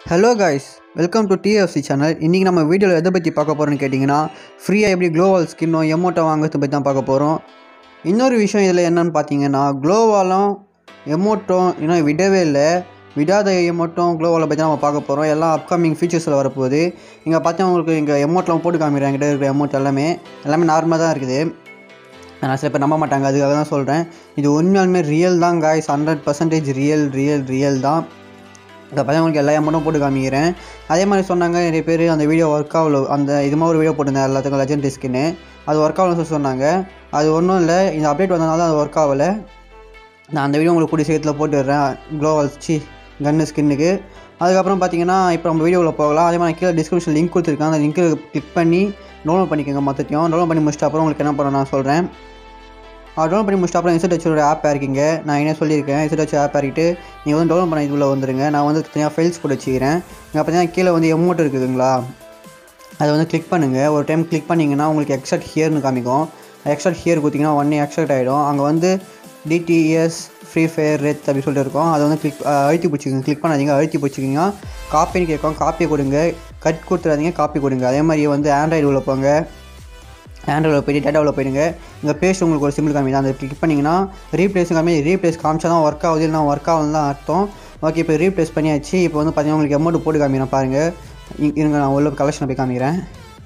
hello guys welcome to DFC channel இன்றைக்கி நம்ம வீடியோவில் எதை பற்றி பார்க்க போகிறோம்னு கேட்டிங்கன்னா ஃப்ரீயாக எப்படி க்ளோவால் ஸ்கின்னோ எமோட்டோ வாங்குறதை பற்றி தான் பார்க்க போகிறோம் இன்னொரு விஷயம் இதில் என்னன்னு பார்த்தீங்கன்னா க்ளோவாலும் எமோட்டோ இன்னும் விடவே இல்லை விடாத எமோட்டும் க்ளோவாலை பற்றி நம்ம பார்க்க போகிறோம் எல்லாம் அப்கமிங் ஃபீச்சர்ஸில் வரப்போகுது இங்கே பார்த்தா உங்களுக்கு இங்கே எமோட்லாம் போட்டு காமிக்கிறேன் என்கிட்ட இருக்கிற எமோட் எல்லாமே எல்லாமே நார்மலாக தான் இருக்குது நான் சில பேர் நம்ப மாட்டாங்க அதுக்காக தான் சொல்கிறேன் இது உண்மையாலுமே ரியல் தான் guys hundred percentage real real real தான் இந்த பையன் உங்களுக்கு எல்லா அமௌண்ட்டும் போட்டு காமிக்கிறேன் அதே மாதிரி சொன்னாங்க நிறைய பேர் அந்த வீடியோ ஒர்க் ஆகல அந்த இது மாதிரி ஒரு வீடியோ போட்டிருந்தேன் எல்லாத்துக்கும் லெஜண்ட் ஸ்கின்னு அது ஒர்க் ஆகலன்னு சொல்லி சொன்னாங்க அது ஒன்றும் இல்லை இந்த அப்டேட் வந்தனால தான் அது ஒர்க் ஆகலை நான் அந்த வீடியோ உங்களுக்கு கூடிய சீக்கிரத்தில் போட்டுடுறேன் க்ளோவல் சி கன்னு ஸ்கின்னுக்கு அதுக்கப்புறம் பார்த்தீங்கன்னா இப்போ நம்ம வீடியோவில் போகலாம் அதே மாதிரி கீழே டிஸ்கிரிப்ஷன் லிங்க் கொடுத்துருக்கேன் அந்த லிங்க்கு கிளிக் பண்ணி டவுன்லோட் பண்ணிக்கோங்க மொத்தத்தையும் டவுன்லோட் பண்ணி முடிச்சிட்ட அப்புறம் உங்களுக்கு என்ன பண்ணணும் நான் சொல்கிறேன் டவுன்லோட் பண்ணி முடிச்சிட்ட அப்புறம் இன்செட் வச்சோட ஆப் இருக்கீங்க நான் என்ன சொல்லியிருக்கேன் இன்செட் வச்சு ஆப் இறக்கிட்டு நீங்கள் வந்து டவுன்லோட் பண்ண இதுக்குள்ளே வந்துருங்க நான் வந்து தனியாக ஃபைல்ஸ் போட்டு வச்சுக்கிறேன் இங்கே பார்த்தீங்கன்னா கீழே வந்து எமௌண்ட் இருக்குதுங்களா அதை வந்து கிளிக் பண்ணுங்கள் ஒரு டைம் கிளிக் பண்ணிங்கன்னா உங்களுக்கு எக்ஸ்ட்ரா ஹியர்னு காமிக்கும் எக்ஸ்ட்ரா ஹியர் கொடுத்தீங்கன்னா ஒன்னே எக்ஸ்ட்ரா ஆகிடும் அங்கே வந்து டிடிஎஸ் ஃப்ரீ ஃபயர் ரெத் அப்படி சொல்லிட்டு இருக்கும் அதை வந்து கிளிக் அழுத்தி பிடிச்சிக்கோங்க கிளிக் பண்ணாதீங்க அழுத்தி பிடிச்சிக்கிங்க காப்பின்னு கேட்கும் காப்பி கொடுங்க கட் கொடுத்துறாதீங்க காப்பி கொடுங்க அதே மாதிரி வந்து ஆண்ட்ராய்டு உள்ள போங்க ஆண்ட்ராய்டில் போயிட்டு டேட்டாவில் போயிடுங்க இங்கே பேஸ்ட் உங்களுக்கு ஒரு சிம்பிள் காமிதான் அதை கிளிக் பண்ணிங்கன்னா ரீப்ளேஸ் காமி ரீப்ளேஸ் காமிச்சா தான் ஒர்க் ஆகுது இல்லைனா ஒர்க் ஆகுதுன்னு தான் அர்த்தம் ஓகே இப்போ ரீப்ளேஸ் பண்ணியாச்சு இப்போ வந்து பார்த்தீங்கன்னா உங்களுக்கு அமௌண்ட் போட்டு காமிக்கிறேன் பாருங்கள் இ- இருங்க நான் உள்ள கலெக்ஷனை போய் காமிக்கிறேன்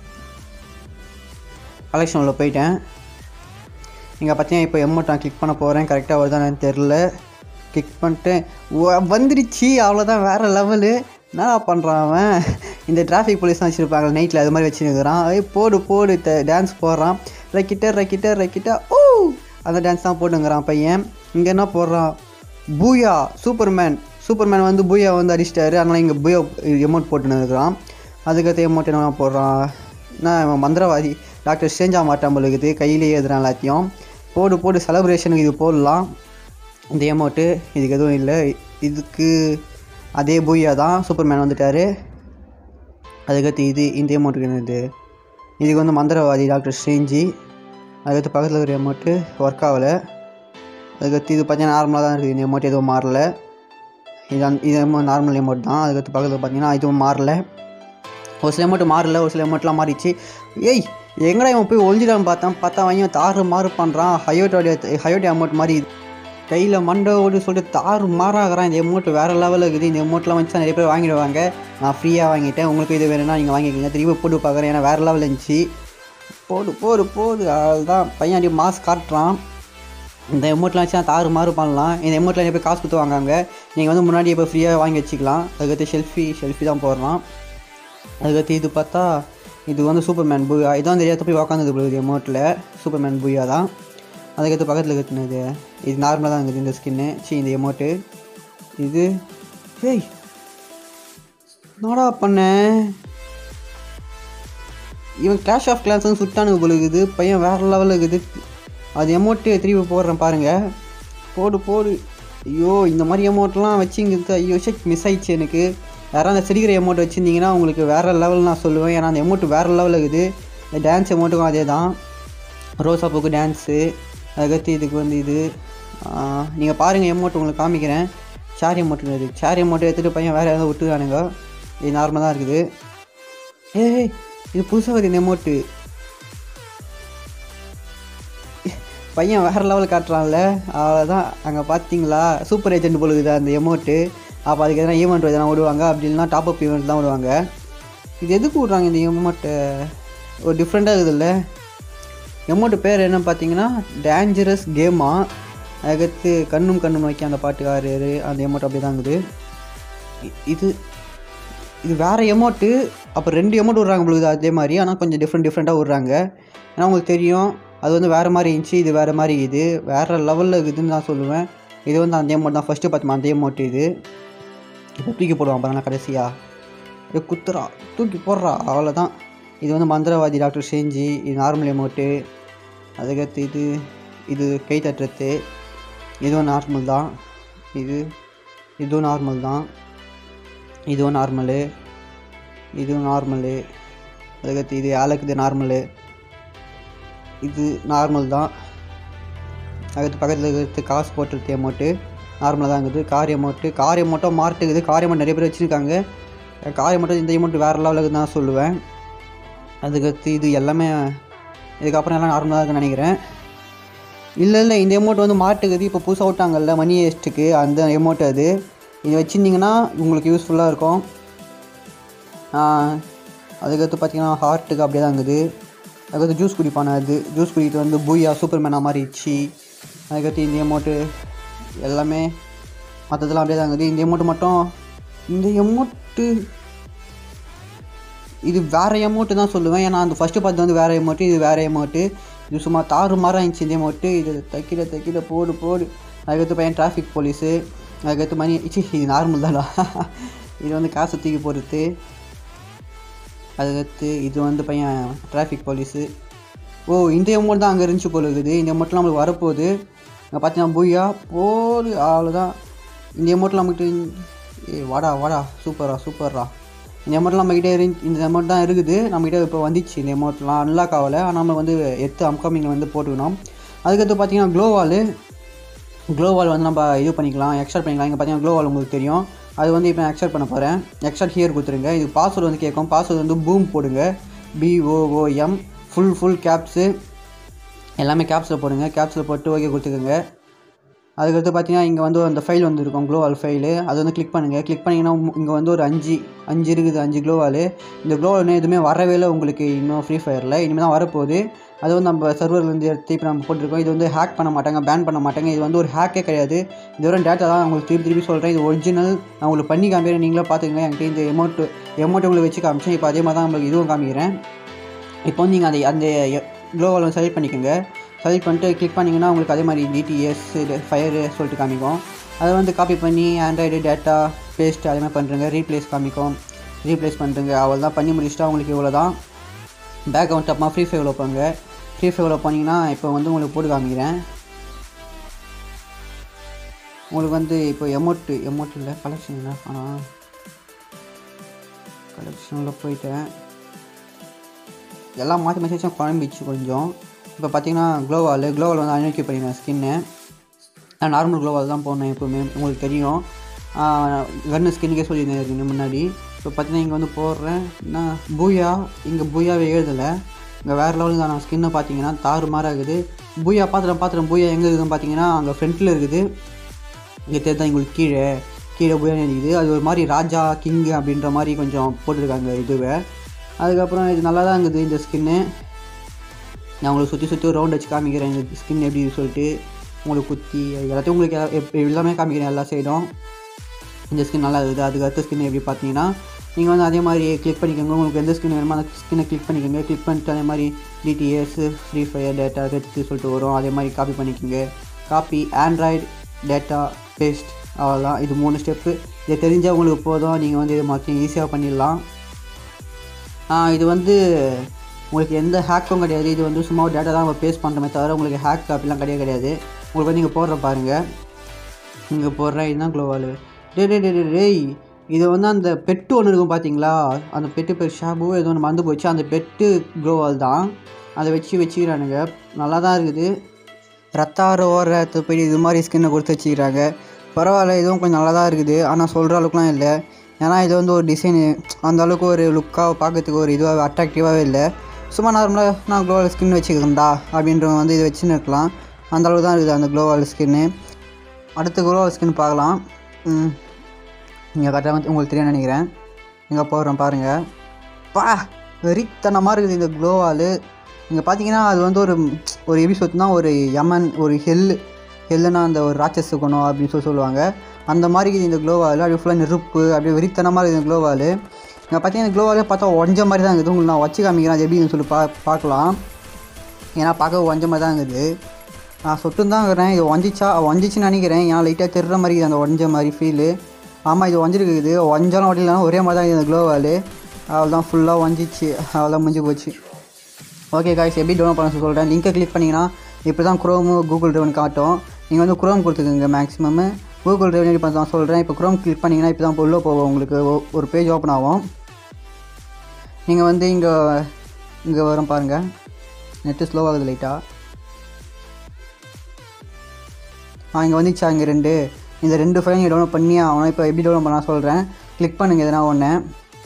கலெக்ஷன் உள்ள போயிட்டேன் இங்கே பார்த்தீங்கன்னா இப்போ எமௌண்ட் நான் கிளிக் பண்ண போகிறேன் கரெக்டாக வருதான்னு தெரில கிளிக் பண்ணிட்டு வ- வந்துடுச்சு அவ்வளோதான் வேறு லெவலு என்னடா பண்ணுறான் அவன் இந்த டிராஃபிக் போலீஸ் தான் வச்சுருப்பாங்க நைட்டில் அது மாதிரி வச்சுருக்கிறான் ஏய் போடு போடு டான்ஸ் போடுறான் ரக்கிட்ட ரக்கிட்ட ரக்கிட்ட ஓ அந்த டான்ஸ் தான் போட்டுங்கிறான் பையன் இங்கே என்ன போடுறான் பூயா சூப்பர்மேன் சூப்பர்மேன் வந்து பூயா வந்து அடிச்சிட்டாரு அதனால் இங்கே பூயா எமௌண்ட் போட்டுன்னு இருக்கிறான் அதுக்கடுத்து எமௌண்ட் என்ன போடுறான் நான் இவன் மந்திரவாதி டாக்டர் ஸ்டேஞ்சா மாட்டான் போல இருக்குது கையிலேயே எழுதுறான் எல்லாத்தையும் போடு போடு செலப்ரேஷனுக்கு இது போடலாம் இந்த எமௌண்ட்டு இதுக்கு எதுவும் இல்லை இதுக்கு அதே பூயா தான் சூப்பர்மேன் வந்துட்டார் அதுக்கடுத்து இது இந்த எமௌண்ட்டுக்கு என்னது இதுக்கு வந்து மந்திரவாதி டாக்டர் ஸ்ரேஞ்சி அதுக்கடுத்து பக்கத்தில் இருக்கிற எமௌண்ட்டு ஒர்க் ஆகலை அதுக்கடுத்து இது பார்த்தீங்கன்னா நார்மலாக தான் இருக்குது இந்த எமௌண்ட் எதுவும் மாறல இது அந்த இது நார்மல் எமௌண்ட் தான் அதுக்கடுத்து பக்கத்தில் பார்த்தீங்கன்னா இதுவும் மாறல ஒரு சில அமௌண்ட் மாறல ஒரு சில அமௌண்ட்லாம் மாறிடுச்சு ஏய் எங்கடா இவன் போய் ஒழிஞ்சிடான்னு பார்த்தேன் பார்த்தா அவன் தாறு மாறு பண்ணுறான் ஹயோட்டோடைய ஹயோட்டி அமௌண்ட் மாதிரி கையில் மண்டோடு சொல்லிட்டு தாறு மாறாகிறான் இந்த அமௌண்ட் வேறு லெவலில் இருக்குது இந்த அமௌண்ட்லாம் வச்சு நிறைய பேர் வாங்கிடுவாங்க நான் ஃப்ரீயாக வாங்கிட்டேன் உங்களுக்கு இது வேணும்னா நீங்கள் வாங்கிக்கோங்க திரும்பி போட்டு பார்க்குறேன் ஏன்னா வேறு லெவலில் இருந்துச்சு போடு போடு போடு அதுதான் பையன் அப்படி மாஸ் காட்டுறான் இந்த எமௌண்ட்லாம் வச்சு தாறு மாறு பண்ணலாம் இந்த எமௌண்ட்டில் நிறைய பேர் காசு கொடுத்து வாங்காங்க நீங்கள் வந்து முன்னாடி இப்போ ஃப்ரீயாக வாங்கி வச்சுக்கலாம் அதுக்கடுத்து ஷெல்ஃபி ஷெல்ஃபி தான் போடுறான் அதுக்கடுத்து இது பார்த்தா இது வந்து சூப்பர்மேன் பூயா இதான் தெரியாத போய் உக்காந்தது போகுது எமௌண்ட்டில் சூப்பர்மேன் பூயா தான் அதுக்கடுத்து பக்கத்தில் கட்டினது இது நார்மலாக தான் இருக்குது இந்த ஸ்கின்னு சி இந்த எமௌண்ட்டு இது ஏய் என்னடா பண்ண இவன் கிளாஷ் ஆஃப் கிளான்ஸ்னு சுட்டானு பொழுகுது பையன் வேறு லெவலில் இருக்குது அது எமௌண்ட்டு திருப்பி போடுறேன் பாருங்கள் போடு போடு ஐயோ இந்த மாதிரி எமௌண்ட்லாம் வச்சுங்கிறது ஐயோ ஷெக் மிஸ் ஆயிடுச்சு எனக்கு யாராவது அந்த சிரிக்கிற எமௌண்ட் வச்சுருந்தீங்கன்னா உங்களுக்கு வேறு லெவல் நான் சொல்லுவேன் ஏன்னா அந்த எமௌண்ட் வேறு லெவலில் இருக்குது இந்த டான்ஸ் எமௌண்ட்டுக்கும் அதே தான் ரோசா பூக்கு டான்ஸு அதுக்கடுத்து இதுக்கு வந்து இது நீங்கள் பாருங்கள் எமௌண்ட் உங்களுக்கு காமிக்கிறேன் சேர் எமௌண்ட் இது சேர் எமௌண்ட் எடுத்துகிட்டு பையன் வேறு ஏதாவது விட்டுருக்கானுங்க இது நார்மலாக தான் இருக்குது ஏய் இது புதுசாக வருது இந்த எமௌண்ட்டு பையன் வேறு லெவல் காட்டுறான்ல அவ்வளோதான் அங்கே பார்த்தீங்களா சூப்பர் ஏஜென்ட் பொழுது அந்த எமௌண்ட்டு அப்போ அதுக்கு எதனா ஈவெண்ட் எதனா விடுவாங்க அப்படி இல்லைனா டாப் அப் ஈவெண்ட் தான் விடுவாங்க இது எதுக்கு விட்றாங்க இந்த எமௌண்ட்டை ஒரு டிஃப்ரெண்ட்டாக இருக்குதுல்ல எமௌண்ட் பேர் என்ன பார்த்தீங்கன்னா டேஞ்சரஸ் கேமா அதுக்கடுத்து கண்ணும் கண்ணும் நோக்கி அந்த பாட்டுக்காரரு அந்த எமௌண்ட் அப்படி தான் இருக்குது இ- இது இது வேறு எமௌண்ட்டு அப்போ ரெண்டு எமௌண்ட் விட்றாங்க பொழுது அதே மாதிரி ஆனால் கொஞ்சம் டிஃப்ரெண்ட் டிஃப்ரெண்ட்டாக விட்றாங்க ஏன்னா உங்களுக்கு தெரியும் அது வந்து வேறு மாதிரி இருந்துச்சு இது வேறு மாதிரி இது வேறு லெவலில் இருக்குதுன்னு தான் சொல்லுவேன் இது வந்து அந்த எமௌண்ட் தான் ஃபஸ்ட்டு பார்த்தோம் அந்த எமௌண்ட் இது இப்போ தூக்கி போடுவான் பாருங்க கடைசியாக இது குத்துறா தூக்கி போடுறா அவ்வளோதான் இது வந்து மந்திரவாதி டாக்டர் செஞ்சு இது நார்மல் எமௌண்ட்டு அதுக்கடுத்து இது இது கை தட்டுறது இதுவும் நார்மல் தான் இது இதுவும் நார்மல் தான் இதுவும் நார்மலு இதுவும் நார்மலு அதுக்கடுத்து இது ஆளுக்கு இது நார்மலு இது நார்மல் தான் அதுக்கு பக்கத்தில் இருக்கிறது காசு போட்டுருக்க அமௌண்ட்டு நார்மலாக தான் இருக்குது கார் அமௌண்ட்டு கார் அமௌண்ட்டும் மார்ட் இருக்குது கார் அமௌண்ட் நிறைய பேர் வச்சுருக்காங்க காரை மட்டும் இந்த அமௌண்ட் வேறு லெவலுக்கு தான் சொல்லுவேன் அதுக்கடுத்து இது எல்லாமே இதுக்கப்புறம் எல்லாம் நார்மலாக இருக்குன்னு நினைக்கிறேன் இல்லை இல்லை இந்த அமௌண்ட் வந்து மாட்டுக்குது இப்போ புதுசாக விட்டாங்கல்ல மணி வேஸ்ட்டுக்கு அந்த அமௌண்ட் அது இது வச்சுருந்தீங்கன்னா உங்களுக்கு யூஸ்ஃபுல்லாக இருக்கும் ஆஹ், அதுக்கடுத்து பார்த்தீங்கன்னா ஹார்ட்டுக்கு அப்படியே தான் இருக்குது அதுக்கடுத்து ஜூஸ் குடிப்பான அது ஜூஸ் குடிக்கிட்டு வந்து பூயா சூப்பர்மேனாக மாறிடுச்சு அதுக்கடுத்து இந்த அமௌண்ட்டு எல்லாமே மற்றதெல்லாம் அப்படியே தான் இருக்குது இந்த அமௌண்ட் மட்டும் இந்த அமௌண்ட்டு இது வேறு அமௌண்ட்டு தான் சொல்லுவேன் ஏன்னா அந்த ஃபஸ்ட்டு பார்த்து வந்து வேறு அமௌண்ட்டு இது வேறு அமௌண்ட்டு இது சும்மா தாறு மாறாக இருந்துச்சு இந்த அமௌண்ட்டு இது தைக்கிற தைக்கிற போடு போடு அதுக்கடுத்து பையன் டிராஃபிக் போலீஸு அதுக்கடுத்து மணி சி இது நார்மல் தான்டா இது வந்து காசு தூக்கி போடுறது அதுக்கடுத்து இது வந்து பையன் டிராஃபிக் போலீஸு ஓ இந்த அமௌண்ட் தான் அங்கே இருந்துச்சு போல இருக்குது இந்த அமௌண்ட்லாம் நம்மளுக்கு வரப்போகுது அங்கே பார்த்தீங்கன்னா பூயா போடு அவ்வளோதான் இந்த அமௌண்ட்லாம் நம்மகிட்ட ஏ வாடா வாடா சூப்பரா சூப்பர்ரா இந்த அமௌண்ட்லாம் நம்மகிட்ட இரு இந்த அமௌண்ட் தான் இருக்குது நம்மகிட்ட இப்போ வந்துச்சு இந்த அமௌண்ட்லாம் அன்லாக் ஆகலை ஆனால் நம்ம வந்து எத்து அப்கமிங்கில் வந்து போட்டுக்கணும் அதுக்கடுத்து பார்த்தீங்கன்னா க்ளோவாலு க்ளோவால் வந்து நம்ம இது பண்ணிக்கலாம் எக்ஸ்ட்ரா பண்ணிக்கலாம் இங்கே பார்த்தீங்கன்னா க்ளோவால் உங்களுக்கு தெரியும் அது வந்து இப்போ எக்ஸ்ட்ரா பண்ண போகிறேன் எக்ஸ்ட்ரா ஹியர் கொடுத்துருங்க இது பாஸ்வேர்டு வந்து கேட்கும் பாஸ்வேர்டு வந்து பூம் போடுங்க பிஓஓஎம் ஃபுல் ஃபுல் கேப்ஸு எல்லாமே கேப்ஸில் போடுங்க கேப்ஸில் போட்டு ஓகே கொடுத்துக்கோங்க அதுக்கடுத்து பார்த்தீங்கன்னா இங்கே வந்து அந்த ஃபைல் வந்து இருக்கும் க்ளோவால் ஃபைலு அது வந்து கிளிக் பண்ணுங்கள் கிளிக் பண்ணிங்கன்னா இங்கே வந்து ஒரு அஞ்சு அஞ்சு இருக்குது அஞ்சு க்ளோவால் இந்த க்ளோவால் எதுவுமே வரவே இல்லை உங்களுக்கு இன்னும் ஃப்ரீ ஃபயரில் இனிமேல் தான் வரப்போகுது அது வந்து நம்ம சர்வர்லேருந்து எடுத்து இப்போ நம்ம போட்டிருக்கோம் இது வந்து ஹேக் பண்ண மாட்டாங்க பேன் பண்ண மாட்டாங்க இது வந்து ஒரு ஹேக்கே கிடையாது இது வரும் டேட்டா தான் உங்களுக்கு திருப்பி திருப்பி சொல்கிறேன் இது ஒரிஜினல் நான் உங்களுக்கு பண்ணி காமிக்கிறேன் நீங்களே பார்த்துக்கங்க என்கிட்ட இந்த எமௌண்ட் எமௌண்ட் உங்களுக்கு வச்சு காமிச்சேன் இப்போ அதே மாதிரி தான் உங்களுக்கு இதுவும் காமிக்கிறேன் இப்போ வந்து நீங்கள் அந்த அந்த க்ளோவால் வந்து செலக்ட் பண்ணிக்கோங்க செலக்ட் பண்ணிட்டு கிளிக் பண்ணிங்கன்னா உங்களுக்கு அதே மாதிரி டிடிஎஸ் ஃபயர் சொல்லிட்டு காமிக்கும் அதை வந்து காப்பி பண்ணி ஆண்ட்ராய்டு டேட்டா பேஸ்ட் அதே மாதிரி பண்ணுறங்க ரீப்ளேஸ் காமிக்கும் ரீப்ளேஸ் பண்ணுறங்க அவள் தான் பண்ணி முடிச்சிட்டா உங்களுக்கு இவ்வளோ தான் பேக் அக்கௌண்ட் அப்புறமா ஃப்ரீ ஃபயர் வைப்பாங்க ஃப்ரீ ஃபயர் போனீங்கன்னா இப்போ வந்து உங்களுக்கு போட்டு காமிக்கிறேன் உங்களுக்கு வந்து இப்போ எமௌண்ட்டு எமௌண்ட் இல்லை கலெக்ஷன் என்ன ஆனால் கலெக்ஷனில் போயிட்டேன் எல்லாம் மாற்றி மாற்றி வச்சா குழம்பிச்சு கொஞ்சம் இப்போ பார்த்தீங்கன்னா க்ளோவால் க்ளோவால் வந்து அன்வைக்கி பண்ணிடுவேன் ஸ்கின்னு நான் நார்மல் க்ளோவால் தான் போனேன் எப்போவுமே உங்களுக்கு தெரியும் கன்னு ஸ்கின்னுக்கே சொல்லியிருந்தேன் இதுக்கு முன்னாடி இப்போ பார்த்தீங்கன்னா இங்கே வந்து போடுறேன் என்ன பூயா இங்கே பூயாவே எழுதலை இங்கே வேறு லெவலில் தான் நான் ஸ்கின்னை பார்த்தீங்கன்னா தாறு மாறாக இருக்குது பூயா பார்த்துட்டேன் பார்த்துட்டேன் பூயா எங்கே இருக்குதுன்னு பார்த்தீங்கன்னா அங்கே ஃப்ரண்ட்டில் இருக்குது இங்கே தெரியுதா உங்களுக்கு கீழே கீழே புயல் இருக்குது அது ஒரு மாதிரி ராஜா கிங்கு அப்படின்ற மாதிரி கொஞ்சம் போட்டிருக்காங்க இதுவை அதுக்கப்புறம் இது நல்லா தான் இருக்குது இந்த ஸ்கின்னு நான் உங்களுக்கு சுற்றி சுற்றி ஒரு ரவுண்ட் வச்சு காமிக்கிறேன் இந்த ஸ்கின் எப்படி இருக்குன்னு சொல்லிட்டு உங்களுக்கு குத்தி எல்லாத்தையும் உங்களுக்கு எல்லாம் எப்- எல்லாமே காமிக்கிறேன் எல்லா சைடும் இந்த ஸ்கின் நல்லா இருக்குது அதுக்கு அடுத்த ஸ்கின் எப்படி பார்த்தீங்கன்னா நீங்கள் வந்து அதே மாதிரி கிளிக் பண்ணிக்கோங்க உங்களுக்கு எந்த ஸ்கின் வேணுமோ அந்த ஸ்கின்னை கிளிக் பண்ணிக்கோங்க கிளிக் பண்ணிட்டு அதே மாதிரி டிடிஎஸ் ஃப்ரீ ஃபயர் டேட்டா ரெட்ஸு சொல்லிட்டு வரும் அதே மாதிரி காப்பி பண்ணிக்கோங்க காப்பி ஆண்ட்ராய்டு டேட்டா பேஸ்ட் அவ்வளோதான் இது மூணு ஸ்டெப்பு இதை தெரிஞ்சால் உங்களுக்கு போதும் நீங்கள் வந்து இதை மாற்றி ஈஸியாக பண்ணிடலாம் ஆ, இது வந்து உங்களுக்கு எந்த ஹேக்கும் கிடையாது இது வந்து சும்மா ஒரு டேட்டா தான் நம்ம பேஸ்ட் பண்ணுறமே தவிர உங்களுக்கு ஹேக் காப்பிலாம் கிடையாது கிடையாது உங்களுக்கு வந்து இங்கே போடுற பாருங்கள் இங்கே போடுறேன் இதுதான் க்ளோவால் டே டே டே டே டேய் இது வந்து அந்த பெட்டு ஒன்று இருக்கும் பார்த்தீங்களா அந்த பெட்டு பேர் ஷாபு ஏதோ ஒன்று மறந்து போச்சு அந்த பெட்டு க்ளோவால் தான் அதை வச்சு வச்சுக்கிறானுங்க நல்லா தான் இருக்குது ரத்தார ஓரத்து போய் இது மாதிரி ஸ்கின்னை கொடுத்து வச்சுக்கிறாங்க பரவாயில்ல இதுவும் கொஞ்சம் நல்லா தான் இருக்குது ஆனால் சொல்கிற அளவுக்குலாம் இல்லை ஏன்னா இது வந்து ஒரு டிசைனு அந்த அளவுக்கு ஒரு லுக்காக பார்க்கறதுக்கு ஒரு இதுவாக அட்ராக்டிவாகவே இல்லை சும்மா நார்மலாக நான் க்ளோவால் ஸ்கின் வச்சுக்கிறேன்டா அப்படின்றவங்க வந்து இதை வச்சுன்னு இருக்கலாம் அந்த அளவுக்கு தான் இருக்குது அந்த க்ளோவால் ஸ்கின்னு அடுத்த க்ளோவால் ஸ்கின் பார்க்கலாம் நீங்கள் கரெக்டாக வந்து உங்களுக்கு தெரியும் நினைக்கிறேன் இங்கே போடுறேன் பாருங்கள் பா வெறித்தனமாக இருக்குது இந்த க்ளோவால் இங்கே பார்த்தீங்கன்னா அது வந்து ஒரு ஒரு எபிசோட்னா ஒரு யமன் ஒரு ஹெல் ஹெல்லுனா அந்த ஒரு ராட்சஸ் குணம் அப்படின்னு சொல்லி சொல்லுவாங்க அந்த மாதிரி இருக்குது இந்த க்ளோவால் அப்படியே ஃபுல்லாக நெருப்பு அப்படியே வெறித்தனமாக இருக்குது இந்த க்ளோவால் இங்கே பார்த்தீங்கன்னா க்ளோவாலே பார்த்தா ஒஞ்ச மாதிரி தான் இருக்குது உங்களுக்கு நான் வச்சு காமிக்கிறேன் அது எப்படின்னு சொல்லி பா பார்க்கலாம் ஏன்னா பார்க்க ஒஞ்ச மாதிரி தான் இருக்குது நான் சொட்டு தான் இருக்கிறேன் இது ஒஞ்சிச்சா ஒஞ்சிச்சுன்னு நினைக்கிறேன் ஏன்னா லைட்டாக தெரிற மாதிரி இருக்குது அந்த ஒஞ்ச மாதிரி ஃபீலு ஆமாம் இது ஒஞ்சிருக்குது ஒஞ்சாலும் ஒடிலாம் ஒரே மாதிரி தான் இருக்குது இந்த க்ளோவால் அவள் தான் ஃபுல்லாக ஒஞ்சிச்சு அவள் முடிஞ்சு போச்சு ஓகே காய்ஸ் எப்படி டவுன்லோட் பண்ண சொல்கிறேன் லிங்கை கிளிக் பண்ணிங்கன்னா இப்படி தான் குரோமு கூகுள் ட்ரைவன் காட்டும் நீங்கள் வந்து குரோம் கொடுத்துக்கோங்க மேக்ஸிமம் கூகுள் ட்ரைவன் எப்படி பண்ண சொல்கிறேன் இப்போ குரோம் கிளிக் பண்ணிங்கன்னா இப்போ தான் உள்ளே போவோம் உங்களுக்கு ஒ- ஒரு பேஜ் ஓப்பன் ஆகும் நீங்கள் வந்து இங்கே இங்கே வரும் பாருங்கள் நெட்டு ஸ்லோவாகுது லைட்டாக ஆ இங்கே வந்துச்சா இங்கே ரெண்டு இந்த ரெண்டு ஃபைல் நீங்கள் டவுன்லோட் பண்ணி அவனை இப்போ எப்படி டவுன்லோட் பண்ண சொல்கிறேன் கிளிக் பண்ணுங்கள் எதனா ஒன்று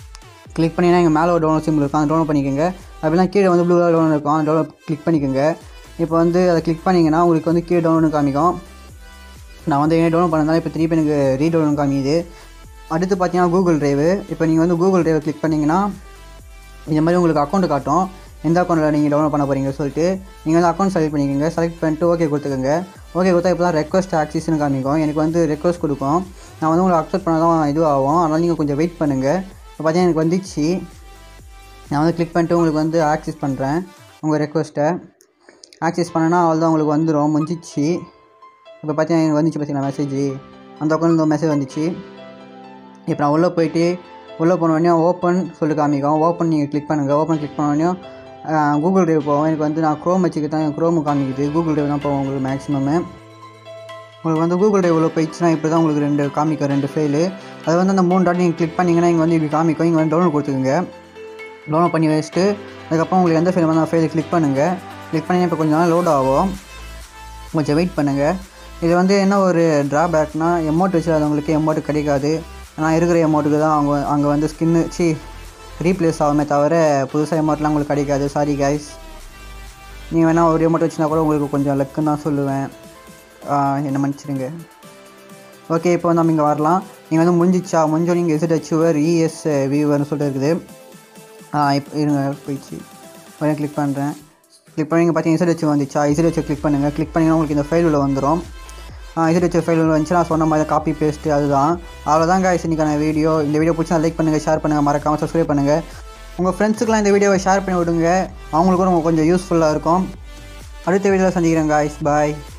கிளிக் பண்ணிங்கன்னா இங்கே மேலே ஒரு டவுன்லோட் சிம்பிள் இருக்கும் அதை டவுன்லோட் பண்ணிக்கோங்க அப்படின்னா கீழே வந்து ப்ளூ டவுன்லோட் இருக்கும் அந்த டவுன்லோட் கிளிக் பண்ணிக்கோங்க இப்போ வந்து அதை கிளிக் பண்ணிங்கன்னா உங்களுக்கு வந்து கீழே டவுன்லோட் காமிக்கும் நான் வந்து என்ன டவுன்லோட் பண்ணதால இப்போ திருப்பி எனக்கு ரீடவுன்லோட் காமிக்குது அடுத்து பார்த்தீங்கன்னா கூகுள் டிரைவு இப்போ நீங்கள் வந்து கூகுள் டிரைவை கிளிக் பண்ணிங்கன்னா இந்த மாதிரி உங்களுக்கு அக்கௌண்ட் காட்டும் எந்த அக்கௌண்ட்டில் நீங்கள் டவுன்லோட் பண்ண போகிறீங்க சொல்லிட்டு நீங்கள் வந்து அக்கௌண்ட் செலக்ட் பண்ணிக்கோங்க செலக்ட் பண்ணிட்டு ஓகே கொடுத்துக்கோங்க ஓகே கொடுத்தா இப்போ தான் ரெக்வஸ்ட் ஆக்சிஸ்னு காமிக்கும் எனக்கு வந்து ரெக்வஸ்ட் கொடுக்கும் நான் வந்து உங்களுக்கு அக்செப்ட் பண்ண தான் இது ஆகும் அதனால் நீங்கள் கொஞ்சம் வெயிட் பண்ணுங்கள் இப்போ பார்த்தீங்கன்னா எனக்கு வந்துச்சு நான் வந்து கிளிக் பண்ணிட்டு உங்களுக்கு வந்து ஆக்சஸ் பண்ணுறேன் உங்கள் ரெக்வஸ்ட்டை ஆக்சஸ் பண்ணனா அவ்வளோதான் உங்களுக்கு வந்துடும் முடிஞ்சிச்சு இப்போ பார்த்தீங்கன்னா எனக்கு வந்துச்சு பார்த்தீங்கன்னா மெசேஜ் அந்த அக்கௌண்ட் மெசேஜ் வந்துச்சு இப்போ நான் உள்ளே போயிட்டு உள்ளே போன உடனே ஓப்பன் சொல்லி காமிக்கும் ஓப்பன் நீங்கள் கிளிக் பண்ணுங்கள் ஓப்பன் கிளிக் பண்ண உடனே கூகுள் டிரைவ் போவோம் எனக்கு வந்து நான் க்ரோம் வச்சுக்கிட்டேன் க்ரோம் காமிக்குது கூகுள் டிரைவ் தான் போவோம் உங்களுக்கு மேக்ஸிமம் உங்களுக்கு வந்து கூகுள் டிரைவ் உள்ள போயிடுச்சுன்னா இப்படி தான் உங்களுக்கு ரெண்டு காமிக்கும் ரெண்டு ஃபைலு அது வந்து அந்த மூணு டாட் நீங்கள் கிளிக் பண்ணிங்கன்னா இங்கே வந்து இப்படி காமிக்கும் இங்கே வந்து டவுன்லோட் கொடுத்துக்குங்க டவுன்லோட் பண்ணி வச்சுட்டு அதுக்கப்புறம் உங்களுக்கு எந்த ஃபைல் வந்து அந்த ஃபைலை கிளிக் பண்ணுங்கள் கிளிக் பண்ணி இப்போ கொஞ்சம் நாள் லோட் ஆகும் கொஞ்சம் வெயிட் பண்ணுங்கள் இது வந்து என்ன ஒரு ட்ராபேக்னா எமௌண்ட் வச்சுருந்தவங்களுக்கு எமௌண்ட் கிடைக்காது நான் இருக்கிற எமௌண்ட்டுக்கு தான் அவங்க அங்கே வந்து ஸ்கின்னு சி ரீப்ளேஸ் ஆகுமே தவிர புதுசாக எமௌண்ட்லாம் உங்களுக்கு கிடைக்காது சாரி கைஸ் நீங்கள் வேணால் ஒரு எமௌண்ட் வச்சுனா கூட உங்களுக்கு கொஞ்சம் லக்குன்னு தான் சொல்லுவேன் என்ன மன்னிச்சிடுங்க ஓகே இப்போ வந்து நம்ம இங்கே வரலாம் நீங்கள் வந்து முடிஞ்சிச்சா முடிஞ்சோ நீங்கள் எஸ்ட் அச்சுவர் இஎஸ் வியூவர்னு சொல்லிட்டு இருக்குது இப்போ இருங்க போயிடுச்சு உடனே கிளிக் பண்ணுறேன் கிளிக் பண்ணி இங்கே பார்த்தீங்கன்னா இசட் வச்சு வந்துச்சா இசட் வச்சு கிளிக் பண்ணுங்கள் கிளிக் பண்ணிங்கன்னா உங்களுக்கு இந்த ஃபைல் உள்ள வந்துடும் இசட் வச்சு ஃபைல் உள்ள வந்துச்சு நான் சொன்ன மாதிரி காப்பி பேஸ்ட்டு அதுதான் அவ்வளோதான் guys இன்னைக்கான வீடியோ இந்த வீடியோ பிடிச்சா லைக் பண்ணுங்கள் ஷேர் பண்ணுங்கள் மறக்காமல் சப்ஸ்கிரைப் பண்ணுங்கள் உங்கள் ஃப்ரெண்ட்ஸுக்கெலாம் இந்த வீடியோவை ஷேர் பண்ணி விடுங்க அவங்களுக்கும் ரொம்ப கொஞ்சம் யூஸ்ஃபுல்லாக இருக்கும் அடுத்த வீடியோவில் சந்திக்கிறேன் guys பாய்